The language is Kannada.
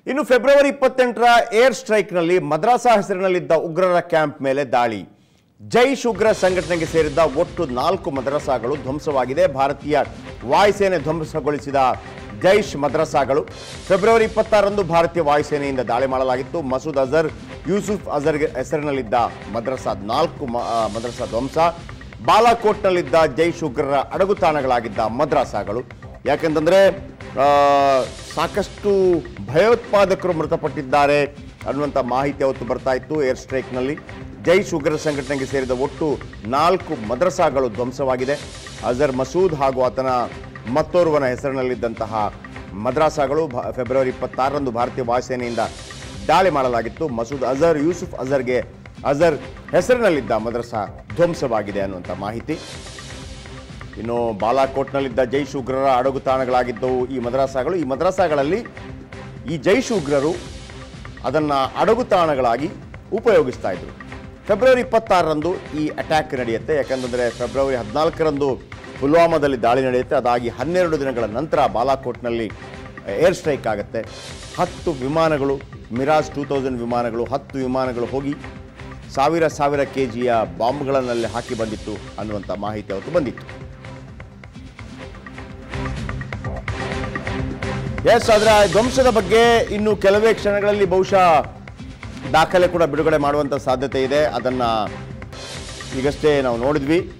ಇನ್ನು ಫೆಬ್ರವರಿ ಇಪ್ಪತ್ತೆಂಟರ ಏರ್ ಸ್ಟ್ರೈಕ್ನಲ್ಲಿ ಮದ್ರಾಸಾ ಹೆಸರಿನಲ್ಲಿದ್ದ ಉಗ್ರರ ಕ್ಯಾಂಪ್ ಮೇಲೆ ದಾಳಿ ಜೈಷ್ ಉಗ್ರ ಸಂಘಟನೆಗೆ ಸೇರಿದ್ದ ಒಟ್ಟು ನಾಲ್ಕು ಮದ್ರಸಾಗಳು ಧ್ವಂಸವಾಗಿದೆ ಭಾರತೀಯ ವಾಯುಸೇನೆ ಧ್ವಂಸಗೊಳಿಸಿದ ಜೈಷ್ ಮದ್ರಸಾಗಳು ಫೆಬ್ರವರಿ ಇಪ್ಪತ್ತಾರರಂದು ಭಾರತೀಯ ವಾಯುಸೇನೆಯಿಂದ ದಾಳಿ ಮಾಡಲಾಗಿತ್ತು ಮಸೂದ್ ಅಜರ್ ಯೂಸುಫ್ ಅಜರ್ ಹೆಸರಿನಲ್ಲಿದ್ದ ಮದ್ರಸಾ ನಾಲ್ಕು ಮ- ಆ, ಮದ್ರಸಾ ಧ್ವಂಸ ಬಾಲಾಕೋಟ್ನಲ್ಲಿದ್ದ ಜೈಷ್ ಉಗ್ರರ ಅಡಗುತಾಣಗಳಾಗಿದ್ದ ಮದ್ರಾಸಾಗಳು ಯಾಕೆಂತಂದ್ರೆ ಆ, ಸಾಕಷ್ಟು ಭಯೋತ್ಪಾದಕರು ಮೃತಪಟ್ಟಿದ್ದಾರೆ ಅನ್ನುವಂಥ ಮಾಹಿತಿ ಅವತ್ತು ಬರ್ತಾ ಇತ್ತು ಏರ್ ಸ್ಟ್ರೈಕ್ನಲ್ಲಿ ಜೈಷ್ ಉಗ್ರ ಸಂಘಟನೆಗೆ ಸೇರಿದ ಒಟ್ಟು ನಾಲ್ಕು ಮದ್ರಸಾಗಳು ಧ್ವಂಸವಾಗಿದೆ ಅಜರ್ ಮಸೂದ್ ಹಾಗೂ ಆತನ ಮತ್ತೋರ್ವನ ಹೆಸರಿನಲ್ಲಿದ್ದಂತಹ ಮದ್ರಾಸಾಗಳು ಭ- ಫೆಬ್ರವರಿ ಇಪ್ಪತ್ತಾರರಂದು ಭಾರತೀಯ ವಾಯುಸೇನೆಯಿಂದ ದಾಳಿ ಮಾಡಲಾಗಿತ್ತು ಮಸೂದ್ ಅಜರ್ ಯೂಸುಫ್ ಅಜರ್ಗೆ ಅಜರ್ ಹೆಸರಿನಲ್ಲಿದ್ದ ಮದ್ರಸಾ ಧ್ವಂಸವಾಗಿದೆ ಅನ್ನುವಂಥ ಮಾಹಿತಿ ಇನ್ನು ಬಾಲಾಕೋಟ್ನಲ್ಲಿದ್ದ ಜೈಷ್ ಉಗ್ರರ ಅಡಗುತಾಣಗಳಾಗಿದ್ದವು ಈ ಮದ್ರಾಸಾಗಳು ಈ ಮದ್ರಾಸಾಗಳಲ್ಲಿ ಈ ಜೈಷ್ ಉಗ್ರರು ಅದನ್ನು ಅಡಗುತಾಣಗಳಾಗಿ ಉಪಯೋಗಿಸ್ತಾ ಇದ್ರು ಫೆಬ್ರವರಿ ಇಪ್ಪತ್ತಾರರಂದು ಈ ಅಟ್ಯಾಕ್ ನಡೆಯುತ್ತೆ ಯಾಕಂತಂದರೆ ಫೆಬ್ರವರಿ ಹದಿನಾಲ್ಕರಂದು ಪುಲ್ವಾಮಾದಲ್ಲಿ ದಾಳಿ ನಡೆಯುತ್ತೆ ಅದಾಗಿ ಹನ್ನೆರಡು ದಿನಗಳ ನಂತರ ಬಾಲಾಕೋಟ್ನಲ್ಲಿ ಏರ್ ಸ್ಟ್ರೈಕ್ ಆಗುತ್ತೆ ಹತ್ತು ವಿಮಾನಗಳು ಮಿರಾಜ್ ಟೂ ತೌಸಂಡ್ ವಿಮಾನಗಳು ಹತ್ತು ವಿಮಾನಗಳು ಹೋಗಿ ಸಾವಿರ ಸಾವಿರ ಕೆ ಜಿಯ ಬಾಂಬ್ಗಳನ್ನಲ್ಲಿ ಹಾಕಿ ಬಂದಿತ್ತು ಅನ್ನುವಂಥ ಮಾಹಿತಿ ಅವತ್ತು ಬಂದಿತ್ತು ಎಸ್ ಅದರ ಧ್ವಂಸದ ಬಗ್ಗೆ ಇನ್ನು ಕೆಲವೇ ಕ್ಷಣಗಳಲ್ಲಿ ಬಹುಶಃ ದಾಖಲೆ ಕೂಡ ಬಿಡುಗಡೆ ಮಾಡುವಂಥ ಸಾಧ್ಯತೆ ಇದೆ ಅದನ್ನು ಈಗಷ್ಟೇ ನಾವು ನೋಡಿದ್ವಿ